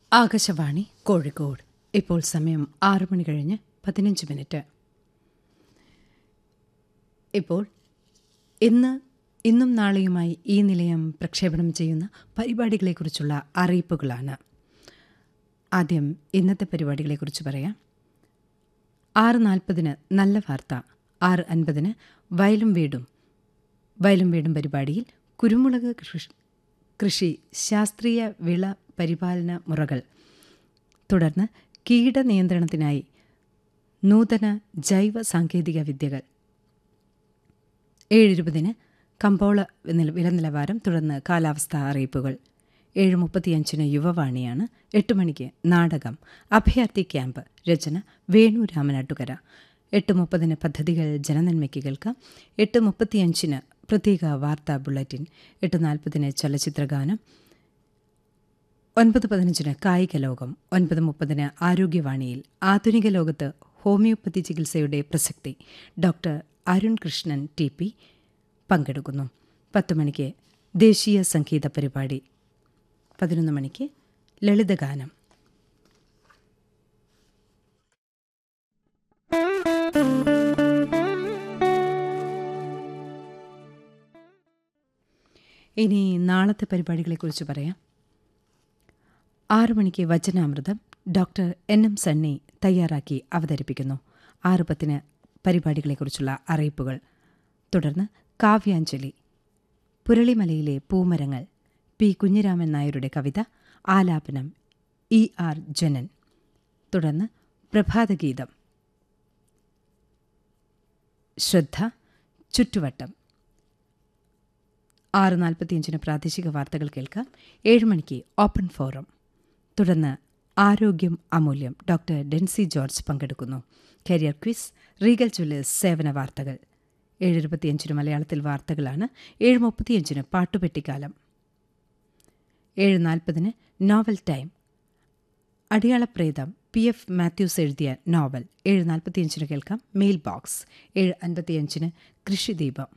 ആകാശവാണി കോഴിക്കോട് ഇപ്പോൾ സമയം ആറ് മണി കഴിഞ്ഞ് പതിനഞ്ച് മിനിറ്റ് ഇപ്പോൾ ഇന്ന് ഇന്നും നാളെയുമായി ഈ നിലയം പ്രക്ഷേപണം ചെയ്യുന്ന പരിപാടികളെക്കുറിച്ചുള്ള അറിയിപ്പുകളാണ് ആദ്യം ഇന്നത്തെ പരിപാടികളെക്കുറിച്ച് പറയാം ആറ് നാൽപ്പതിന് നല്ല വാർത്ത ആറ് അൻപതിന് വയലും വീടും വയലും വീടും പരിപാടിയിൽ കുരുമുളക് കൃഷി കൃഷി ശാസ്ത്രീയ വിള പരിപാലന മുറകൾ തുടർന്ന് കീടനിയന്ത്രണത്തിനായി നൂതന ജൈവ സാങ്കേതിക വിദ്യകൾ ഏഴിരുപതിന് കമ്പോള നില- വില നിലവാരം തുടർന്ന് കാലാവസ്ഥാ അറിയിപ്പുകൾ ഏഴ് മുപ്പത്തിയഞ്ചിന് യുവവാണിയാണ് എട്ട് മണിക്ക് നാടകം അഭയാർത്ഥി ക്യാമ്പ് രചന വേണു രാമനാട്ടുകര എട്ട് മുപ്പതിന് പദ്ധതികൾ ജനനന്മയ്ക്ക് കേൾക്കാം എട്ട് മുപ്പത്തിയഞ്ചിന് പ്രത്യേക വാർത്താ ബുള്ളറ്റിൻ എട്ട് നാൽപ്പതിന് ചലച്ചിത്രഗാനം ഒൻപത് പതിനഞ്ചിന് കായിക ലോകം ഒൻപത് മുപ്പതിന് ആരോഗ്യവാണിയിൽ ആധുനിക ലോകത്ത് ഹോമിയോപ്പതി ചികിത്സയുടെ പ്രസക്തി doctor Arun Krishnan T P പങ്കെടുക്കുന്നു പത്ത് മണിക്ക് ദേശീയ സംഗീത പരിപാടി പതിനൊന്ന് മണിക്ക് ലളിതഗാനം ഇനി നാളത്തെ പരിപാടികളെക്കുറിച്ച് പറയാം ആറു മണിക്ക് വചനാമൃതം ഡോക്ടർ എൻ എം സണ്ണി തയ്യാറാക്കി അവതരിപ്പിക്കുന്നു ആറ് പത്തിന് പരിപാടികളെക്കുറിച്ചുള്ള അറിയിപ്പുകൾ തുടർന്ന് കാവ്യാഞ്ജലി പുരളിമലയിലെ പൂമരങ്ങൾ പി കുഞ്ഞിരാമൻ നായരുടെ കവിത ആലാപനം ഇ ആർ ജനൻ തുടർന്ന് പ്രഭാതഗീതം ശ്രദ്ധ ചുറ്റുവട്ടം ആറ് നാൽപ്പത്തിയഞ്ചിന് പ്രാദേശിക വാർത്തകൾ കേൾക്കാം ഏഴ് മണിക്ക് ഓപ്പൺ ഫോറം തുടർന്ന് ആരോഗ്യം അമൂല്യം ഡോക്ടർ ഡെൻസി ജോർജ് പങ്കെടുക്കുന്നു കരിയർ ക്വിസ് റീഗൽ ജ്വല്ലേഴ്സ് സേവന വാർത്തകൾ ഏഴ് ഇരുപത്തിയഞ്ചിന് മലയാളത്തിൽ വാർത്തകളാണ് ഏഴ് മുപ്പത്തിയഞ്ചിന് പാട്ടുപെട്ടിക്കാലം ഏഴ് നാൽപ്പതിന് നോവൽ ടൈം അടിയാളപ്രേതം പി എഫ് മാത്യൂസ് എഴുതിയ നോവൽ ഏഴ് നാൽപ്പത്തിയഞ്ചിന് കേൾക്കാം മെയിൽ ബോക്സ് ഏഴ് അൻപത്തിയഞ്ചിന് കൃഷിദീപം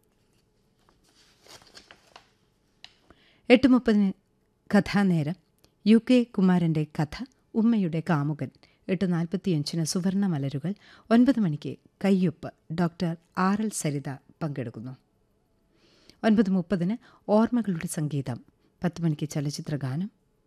എട്ട് മുപ്പതിന് കഥാനേരം യു കെ കുമാരൻ്റെ കഥ ഉമ്മയുടെ കാമുകൻ എട്ട് നാൽപ്പത്തിയഞ്ചിന് സുവർണ മലരുകൾ ഒൻപത് മണിക്ക് കയ്യൊപ്പ് ഡോക്ടർ ആർ എൽ സരിത പങ്കെടുക്കുന്നു ഒൻപത് മുപ്പതിന് ഓർമ്മകളുടെ സംഗീതം പത്ത് മണിക്ക് ചലച്ചിത്രഗാനം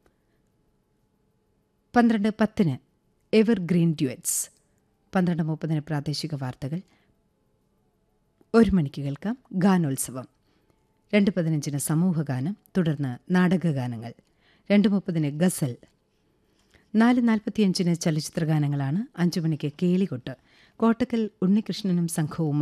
പന്ത്രണ്ട് പത്തിന് എവർ ഗ്രീൻ ഡ്യുവറ്റ്സ് പന്ത്രണ്ട് മുപ്പതിന് പ്രാദേശിക വാർത്തകൾ ഒരു മണിക്ക് കേൾക്കാം ഗാനോത്സവം രണ്ട് പതിനഞ്ചിന് സമൂഹഗാനം തുടർന്ന് നാടകഗാനങ്ങൾ രണ്ട് മുപ്പതിന് ഗസൽ നാല് നാൽപ്പത്തിയഞ്ചിന് ചലച്ചിത്രഗാനങ്ങളാണ് അഞ്ചു മണിക്ക് കേളികൊട്ട് കോട്ടക്കൽ ഉണ്ണികൃഷ്ണനും സംഘവും